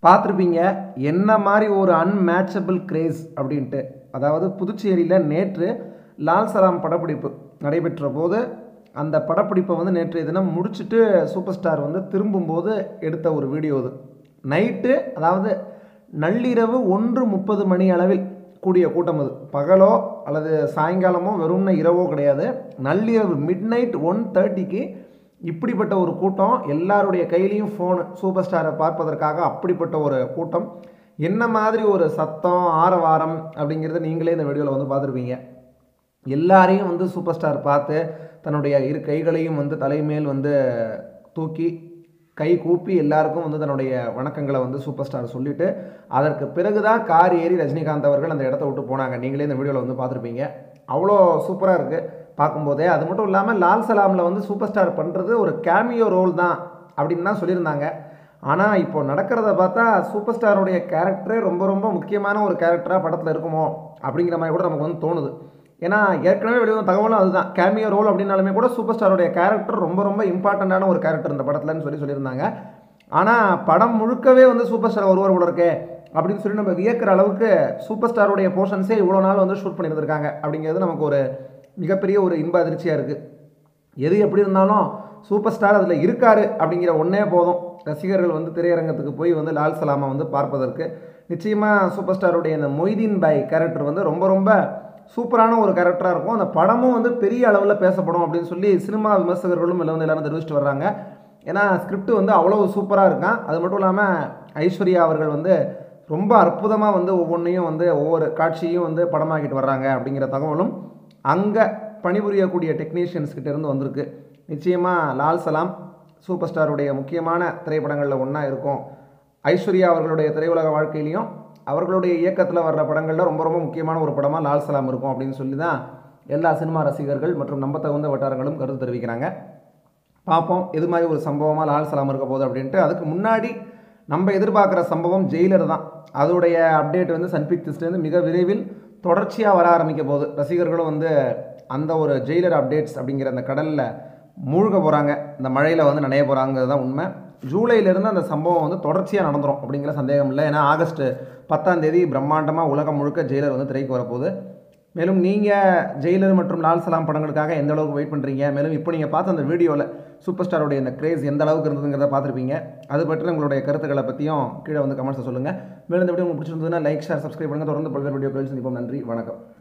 பார்த்துருப்பீங்க என்ன மாதிரி ஒரு அன்மேட்சபிள் கிரேஸ் அப்படின்ட்டு அதாவது புதுச்சேரியில் நேற்று லால் சலாம் படப்பிடிப்பு நடைபெற்ற போது அந்த படப்பிடிப்பை வந்து நேற்றைய தினம் முடிச்சுட்டு சூப்பர் ஸ்டார் வந்து திரும்பும்போது எடுத்த ஒரு வீடியோ இது நைட்டு அதாவது நள்ளிரவு ஒன்று முப்பது மணி அளவில் கூடிய கூட்டம் அது பகலோ அல்லது சாயங்காலமோ வெறும்ன இரவோ கிடையாது நள்ளிரவு மிட் நைட் ஒன் தேர்ட்டிக்கு இப்படிப்பட்ட ஒரு கூட்டம் எல்லாருடைய கையிலையும் ஃபோனு சூப்பர் ஸ்டாரை பார்ப்பதற்காக அப்படிப்பட்ட ஒரு கூட்டம் என்ன மாதிரி ஒரு சத்தம் ஆரவாரம் அப்படிங்கிறத நீங்களே இந்த வீடியோவில் வந்து பார்த்துருப்பீங்க எல்லாரையும் வந்து சூப்பர் ஸ்டார் பார்த்து தன்னுடைய இரு கைகளையும் வந்து தலைமேல் வந்து தூக்கி கை கூப்பி எல்லாருக்கும் வந்து தன்னுடைய வணக்கங்களை வந்து சூப்பர் ஸ்டார் சொல்லிட்டு அதற்கு பிறகு தான் கார் ஏறி ரஜினிகாந்த் அவர்கள் அந்த இடத்த விட்டு போனாங்க நீங்களே இந்த வீடியோவில் வந்து பார்த்துருப்பீங்க அவ்வளோ சூப்பராக இருக்குது பார்க்கும்போதே அது மட்டும் இல்லாமல் லால் சலாமில் வந்து சூப்பர் ஸ்டார் பண்ணுறது ஒரு கேமியோ ரோல் தான் அப்படின்னு தான் சொல்லியிருந்தாங்க ஆனால் இப்போ நடக்கிறத பார்த்தா சூப்பர் ஸ்டாருடைய கேரக்டரே ரொம்ப ரொம்ப முக்கியமான ஒரு கேரக்டராக படத்தில் இருக்குமோ அப்படிங்கிற மாதிரி கூட நமக்கு வந்து தோணுது ஏன்னா ஏற்கனவே வெளிவந்த தகவலும் அதுதான் கேமியோ ரோல் அப்படின்னாலுமே கூட சூப்பர் ஸ்டாருடைய கேரக்டர் ரொம்ப ரொம்ப இம்பார்ட்டண்ட்டான ஒரு கேரக்டர் இந்த படத்துலன்னு சொல்லி சொல்லியிருந்தாங்க ஆனால் படம் முழுக்கவே வந்து சூப்பர் ஸ்டார் ஒருவர் கூட இருக்கே அப்படின்னு சொல்லி நம்ம வியக்கிற அளவுக்கு சூப்பர் ஸ்டாருடைய போர்ஷன்ஸே இவ்வளோ நாள் வந்து ஷூட் பண்ணியிருந்திருக்காங்க அப்படிங்கிறது நமக்கு ஒரு மிகப்பெரிய ஒரு இன்ப அதிர்ச்சியாக இருக்குது எது எப்படி இருந்தாலும் சூப்பர் ஸ்டார் அதில் இருக்காரு அப்படிங்கிற ஒன்றே போதும் ரசிகர்கள் வந்து திரையரங்கத்துக்கு போய் வந்து லால் சலாமை வந்து பார்ப்பதற்கு நிச்சயமாக சூப்பர் ஸ்டாருடைய இந்த மொய்தீன் பாய் கேரக்டர் வந்து ரொம்ப ரொம்ப சூப்பரான ஒரு கேரக்டராக இருக்கும் அந்த படமும் வந்து பெரிய அளவில் பேசப்படும் அப்படின்னு சொல்லி சினிமா விமர்சகர்களும் இல்லை வந்து எல்லாரும் தெரிவிச்சிட்டு வர்றாங்க ஏன்னா ஸ்கிரிப்ட் வந்து அவ்வளோ சூப்பராக இருக்கான் அது மட்டும் இல்லாமல் ஐஸ்வர்யா அவர்கள் வந்து ரொம்ப அற்புதமாக வந்து ஒவ்வொன்றையும் வந்து ஒவ்வொரு காட்சியும் வந்து படமாக்கிட்டு வர்றாங்க அப்படிங்கிற தகவலும் அங்கே பணிபுரியக்கூடிய டெக்னீஷியன்ஸ் கிட்ட இருந்து வந்திருக்கு நிச்சயமாக லால் சலாம் சூப்பர் ஸ்டாருடைய முக்கியமான திரைப்படங்களில் ஒன்றா இருக்கும் ஐஸ்வர்யா அவர்களுடைய திரையுலக வாழ்க்கையிலையும் அவர்களுடைய இயக்கத்தில் வர்ற படங்களில் ரொம்ப ரொம்ப முக்கியமான ஒரு படமாக லால் சலாம் இருக்கும் அப்படின்னு சொல்லி தான் எல்லா சினிமா ரசிகர்கள் மற்றும் நம்ப தகுந்த வட்டாரங்களும் கருத்து தெரிவிக்கிறாங்க பார்ப்போம் எது மாதிரி ஒரு சம்பவமாக லால் சலாம் இருக்க போகுது அப்படின்ட்டு அதுக்கு முன்னாடி நம்ம எதிர்பார்க்குற சம்பவம் ஜெயிலர் தான் அதோடைய அப்டேட் வந்து சன் பிக்சர்ஸ்லேருந்து மிக விரைவில் தொடர்ச்சியாக வர ஆரம்பிக்க போகுது ரசிகர்களும் வந்து அந்த ஒரு ஜெயிலர் அப்டேட்ஸ் அப்படிங்கிற அந்த கடலில் மூழ்க போகிறாங்க இந்த மழையில் வந்து நனைய போகிறாங்கிறது தான் உண்மை ஜூலையிலேருந்து அந்த சம்பவம் வந்து தொடர்ச்சியாக நடந்துரும் அப்படிங்கிற சந்தேகம் இல்லை ஏன்னா ஆகஸ்ட் பத்தாம் தேதி பிரம்மாண்டமாக உலகம் முழுக்க ஜெயிலர் வந்து திரைக்கு வரப்போகுது மேலும் நீங்கள் ஜெயிலர் மற்றும் லால் சலாம் படங்களுக்காக எந்த அளவுக்கு வெயிட் பண்ணுறீங்க மேலும் இப்போ நீங்கள் பார்த்த அந்த வீடியோவில் சூப்பர் ஸ்டாரோடைய இந்த கிரேஸ் எந்த அளவுக்கு இருந்ததுங்கிறத பார்த்துருப்பீங்க அது பற்றி உங்களுடைய கருத்துக்களை பற்றியும் கீழே வந்து கமெண்ட்ஸை சொல்லுங்கள் மேலும் இந்த வீடியோ உங்களுக்கு பிடிச்சிருந்ததுன்னா லைக் ஷேர் சப்ஸ்கிரைப் பண்ணுங்கள் தொடர்ந்து பல்வேறு வீடியோக்கள் சந்திப்போம் நன்றி வணக்கம்